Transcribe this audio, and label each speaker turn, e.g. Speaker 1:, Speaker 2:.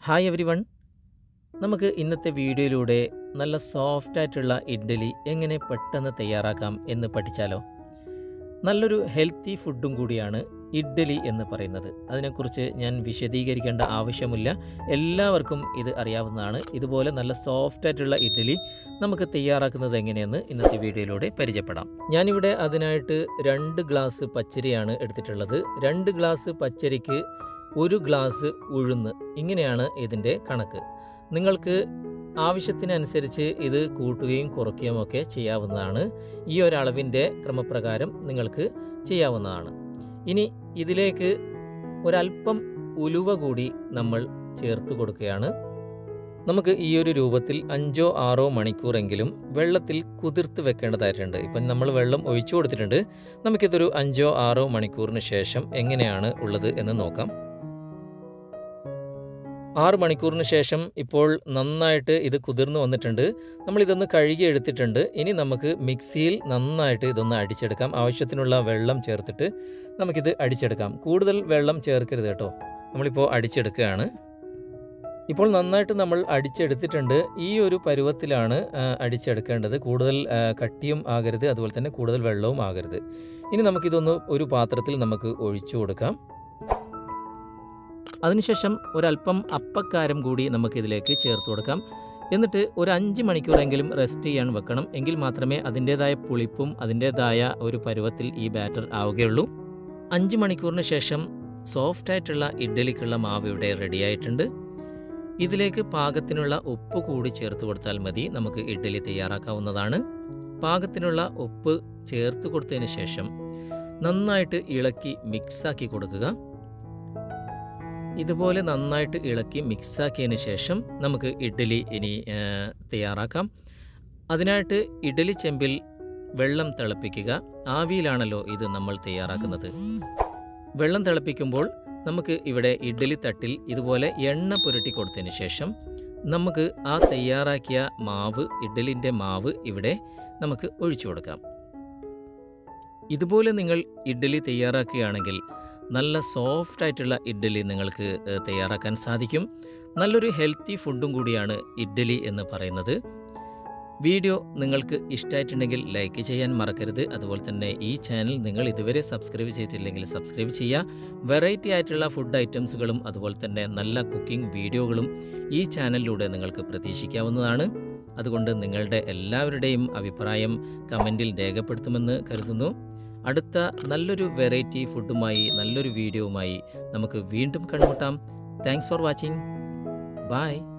Speaker 1: hi every one നമുക്ക് ഇന്നത്തെ വീഡിയോയിലൂടെ നല്ല സോഫ്റ്റ് ആയിട്ടുള്ള ഇഡ്ഡലി എങ്ങനെ പെട്ടെന്ന് തയ്യാറാക്കാം എന്ന് പഠിച്ചാലോ നല്ലൊരു ഹെൽത്തി ഫുഡും കൂടിയാണ് ഇഡ്ഡലി എന്ന് പറയുന്നത് അതിനെക്കുറിച്ച് ഞാൻ വിശദീകരിക്കേണ്ട ആവശ്യമില്ല എല്ലാവർക്കും ഇത് അറിയാവുന്നതാണ് ഇതുപോലെ നല്ല സോഫ്റ്റ് ആയിട്ടുള്ള ഇഡ്ഡലി നമുക്ക് തയ്യാറാക്കുന്നത് എങ്ങനെയെന്ന് ഇന്നത്തെ വീഡിയോയിലൂടെ പരിചയപ്പെടാം ഞാനിവിടെ അതിനായിട്ട് രണ്ട് ഗ്ലാസ് പച്ചരിയാണ് എടുത്തിട്ടുള്ളത് രണ്ട് ഗ്ലാസ് പച്ചരിക്ക് ഒരു ഗ്ലാസ് ഉഴുന്ന് ഇങ്ങനെയാണ് ഇതിൻ്റെ കണക്ക് നിങ്ങൾക്ക് ആവശ്യത്തിനനുസരിച്ച് ഇത് കൂട്ടുകയും കുറയ്ക്കുകയും ഒക്കെ ചെയ്യാവുന്നതാണ് ഈ ഒരളവിൻ്റെ ക്രമപ്രകാരം നിങ്ങൾക്ക് ചെയ്യാവുന്നതാണ് ഇനി ഇതിലേക്ക് ഒരല്പം ഉലുവ കൂടി നമ്മൾ ചേർത്ത് കൊടുക്കുകയാണ് നമുക്ക് ഈ ഒരു രൂപത്തിൽ അഞ്ചോ ആറോ മണിക്കൂറെങ്കിലും വെള്ളത്തിൽ കുതിർത്ത് വെക്കേണ്ടതായിട്ടുണ്ട് ഇപ്പം നമ്മൾ വെള്ളം ഒഴിച്ചു കൊടുത്തിട്ടുണ്ട് നമുക്കിതൊരു അഞ്ചോ ആറോ മണിക്കൂറിന് ശേഷം എങ്ങനെയാണ് ഉള്ളത് എന്ന് നോക്കാം ആറ് മണിക്കൂറിന് ശേഷം ഇപ്പോൾ നന്നായിട്ട് ഇത് കുതിർന്ന് വന്നിട്ടുണ്ട് നമ്മൾ ഇതൊന്ന് കഴുകി എടുത്തിട്ടുണ്ട് ഇനി നമുക്ക് മിക്സിയിൽ നന്നായിട്ട് ഇതൊന്ന് അടിച്ചെടുക്കാം ആവശ്യത്തിനുള്ള വെള്ളം ചേർത്തിട്ട് നമുക്കിത് അടിച്ചെടുക്കാം കൂടുതൽ വെള്ളം ചേർക്കരുത് കേട്ടോ നമ്മളിപ്പോൾ അടിച്ചെടുക്കുകയാണ് ഇപ്പോൾ നന്നായിട്ട് നമ്മൾ അടിച്ചെടുത്തിട്ടുണ്ട് ഈ ഒരു പരുവത്തിലാണ് ആ, അടിച്ചെടുക്കേണ്ടത് കൂടുതൽ ആ, കട്ടിയും ആകരുത് അതുപോലെ തന്നെ കൂടുതൽ വെള്ളവും ആകരുത് ഇനി നമുക്കിതൊന്ന് ഒരു പാത്രത്തിൽ നമുക്ക് ഒഴിച്ചു കൊടുക്കാം അതിനുശേഷം ഒരല്പം അപ്പക്കാരം കൂടി നമുക്കിതിലേക്ക് ചേർത്ത് കൊടുക്കാം എന്നിട്ട് ഒരു അഞ്ച് മണിക്കൂറെങ്കിലും റെസ്റ്റ് ചെയ്യാൻ വെക്കണം എങ്കിൽ മാത്രമേ അതിൻ്റേതായ പുളിപ്പും അതിൻ്റേതായ ഒരു പരുവത്തിൽ ഈ ബാറ്റർ ആവുകയുള്ളൂ അഞ്ച് മണിക്കൂറിന് ശേഷം സോഫ്റ്റ് ആയിട്ടുള്ള ഇഡ്ഡലിക്കുള്ള മാവ് ഇവിടെ റെഡിയായിട്ടുണ്ട് ഇതിലേക്ക് പാകത്തിനുള്ള ഉപ്പ് കൂടി ചേർത്ത് കൊടുത്താൽ മതി നമുക്ക് ഇഡ്ഡലി തയ്യാറാക്കാവുന്നതാണ് പാകത്തിനുള്ള ഉപ്പ് ചേർത്ത് കൊടുത്തതിന് ശേഷം നന്നായിട്ട് ഇളക്കി മിക്സാക്കി കൊടുക്കുക ഇതുപോലെ നന്നായിട്ട് ഇളക്കി മിക്സാക്കിയതിന് ശേഷം നമുക്ക് ഇഡ്ഡലി ഇനി ആ, തയ്യാറാക്കാം അതിനായിട്ട് ഇഡ്ഡലി ചെമ്പിൽ വെള്ളം തിളപ്പിക്കുക ആവിയിലാണല്ലോ ഇത് നമ്മൾ തയ്യാറാക്കുന്നത് വെള്ളം തിളപ്പിക്കുമ്പോൾ നമുക്ക് ഇവിടെ ഇഡ്ഡലി തട്ടിൽ ഇതുപോലെ എണ്ണ പുരട്ടി കൊടുത്തതിന് ശേഷം നമുക്ക് ആ തയ്യാറാക്കിയ മാവ് ഇഡ്ഡലിൻ്റെ മാവ് ഇവിടെ നമുക്ക് ഒഴിച്ചു കൊടുക്കാം ഇതുപോലെ നിങ്ങൾ ഇഡ്ഡലി തയ്യാറാക്കുകയാണെങ്കിൽ നല്ല സോഫ്റ്റ് ആയിട്ടുള്ള ഇഡ്ഡലി നിങ്ങൾക്ക് ഏഹ്, തയ്യാറാക്കാൻ സാധിക്കും നല്ലൊരു ഹെൽത്തി ഫുഡും കൂടിയാണ് ഇഡ്ഡലി എന്ന് പറയുന്നത് വീഡിയോ നിങ്ങൾക്ക് ഇഷ്ടമായിട്ടുണ്ടെങ്കിൽ ലൈക്ക് ചെയ്യാൻ മറക്കരുത് അതുപോലെ തന്നെ ഈ ചാനൽ നിങ്ങൾ ഇതുവരെ സബ്സ്ക്രൈബ് ചെയ്തിട്ടില്ലെങ്കിൽ സബ്സ്ക്രൈബ് ചെയ്യുക വെറൈറ്റി ആയിട്ടുള്ള ഫുഡ് ഐറ്റംസുകളും അതുപോലെ തന്നെ നല്ല കുക്കിംഗ് വീഡിയോകളും ഈ ചാനലിലൂടെ നിങ്ങൾക്ക് പ്രതീക്ഷിക്കാവുന്നതാണ് അതുകൊണ്ട് നിങ്ങളുടെ എല്ലാവരുടെയും അഭിപ്രായം കമൻറ്റിൽ രേഖപ്പെടുത്തുമെന്ന് കരുതുന്നു അടുത്ത നല്ലൊരു വെറൈറ്റി ഫുഡുമായി നല്ലൊരു വീഡിയോവുമായി നമുക്ക് വീണ്ടും കണ്ടുമുട്ടാം താങ്ക്സ് ഫോർ വാച്ചിങ് ബൈ